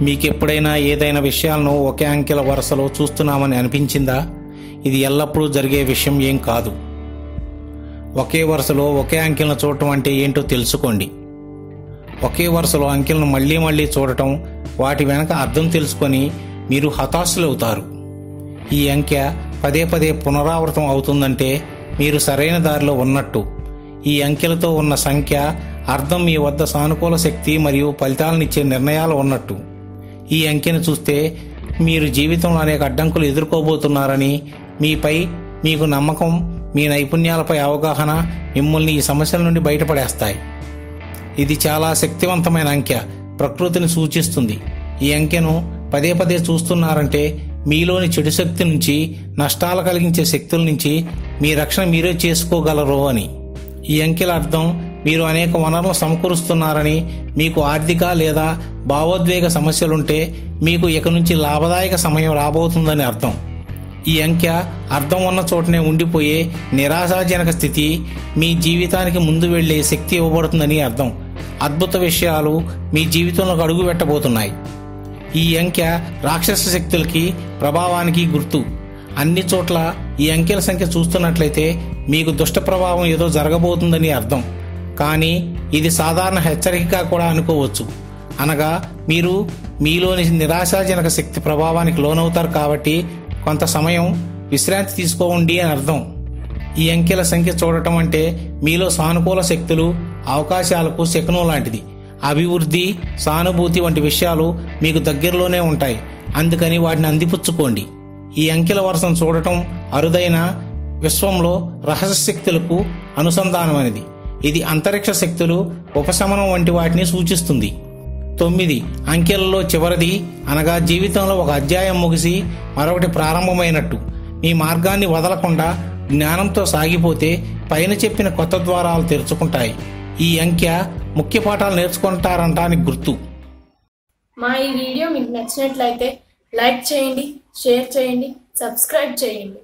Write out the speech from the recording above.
మీకు ఎప్పుడైనా ఏదైనా విషయాలను ఒకే అంకెల వరుసలో చూస్తున్నామని అనిపించిందా ఇది ఎల్లప్పుడూ జరిగే విషయం ఏం కాదు ఒకే వరుసలో ఒకే అంకెలను చూడటం అంటే ఏంటో తెలుసుకోండి ఒకే వరుసలో అంకెలను మళ్ళీ మళ్ళీ చూడటం వాటి వెనక అర్థం తెలుసుకొని మీరు హతాశులవుతారు ఈ అంకె పదే పదే పునరావృతం అవుతుందంటే మీరు సరైన దారిలో ఉన్నట్టు ఈ అంకెలతో ఉన్న సంఖ్య అర్థం మీ వద్ద సానుకూల శక్తి మరియు ఫలితాలనిచ్చే నిర్ణయాలు ఉన్నట్టు ఈ అంకెను చూస్తే మీరు జీవితంలో అనేక అడ్డంకులు ఎదుర్కోబోతున్నారని మీపై మీకు నమ్మకం మీ నైపుణ్యాలపై అవగాహన మిమ్మల్ని ఈ సమస్యల నుండి బయటపడేస్తాయి ఇది చాలా శక్తివంతమైన అంకె ప్రకృతిని సూచిస్తుంది ఈ అంకెను పదే పదే చూస్తున్నారంటే మీలోని చెడు శక్తి నుంచి నష్టాలు కలిగించే శక్తుల నుంచి మీ రక్షణ మీరే చేసుకోగలరు అని ఈ అంకెల అర్థం మీరు అనేక వనరులు సమకూరుస్తున్నారని మీకు ఆర్థిక లేదా భావోద్వేగ సమస్యలుంటే మీకు ఇక నుంచి లాభదాయక సమయం రాబోతుందని అర్థం ఈ అంకె అర్థం ఉన్న చోటనే ఉండిపోయే నిరాశాజనక స్థితి మీ జీవితానికి ముందు వెళ్లే శక్తి ఇవ్వబడుతుందని అర్థం అద్భుత విషయాలు మీ జీవితంలోకి అడుగు పెట్టబోతున్నాయి ఈ అంకె రాక్షస శక్తులకి ప్రభావానికి గుర్తు అన్ని చోట్ల ఈ అంకెల సంఖ్య చూస్తున్నట్లయితే మీకు దుష్ట ప్రభావం ఏదో జరగబోతుందని అర్థం కానీ ఇది సాధారణ హెచ్చరికగా కూడా అనుకోవచ్చు అనగా మీరు మీలోని నిరాశాజనక శక్తి ప్రభావానికి లోనవుతారు కాబట్టి కొంత సమయం విశ్రాంతి తీసుకోండి అని అర్థం ఈ అంకెల సంఖ్య చూడటం అంటే మీలో సానుకూల శక్తులు అవకాశాలకు శకునం లాంటిది అభివృద్ధి సానుభూతి వంటి విషయాలు మీకు దగ్గరలోనే ఉంటాయి అందుకని వాటిని అందిపుచ్చుకోండి ఈ అంకెల వరుసను చూడటం అరుదైన విశ్వంలో రహస్య శక్తులకు అనుసంధానమైనది ఇది అంతరిక్ష శక్తులు ఉపశమనం వంటి వాటిని సూచిస్తుంది తొమ్మిది అంకెలలో చివరిది అనగా జీవితంలో ఒక అధ్యాయం ముగిసి మరొకటి ప్రారంభమైనట్టు మీ మార్గాన్ని వదలకుండా జ్ఞానంతో సాగిపోతే పైన చెప్పిన కొత్త ద్వారాలు తెరుచుకుంటాయి ఈ అంకె ముఖ్య పాఠాలు నేర్చుకుంటారంటానికి గుర్తు మా ఈ వీడియో మీకు నచ్చినట్లయితే లైక్ చేయండి షేర్ చేయండి సబ్స్క్రైబ్ చేయండి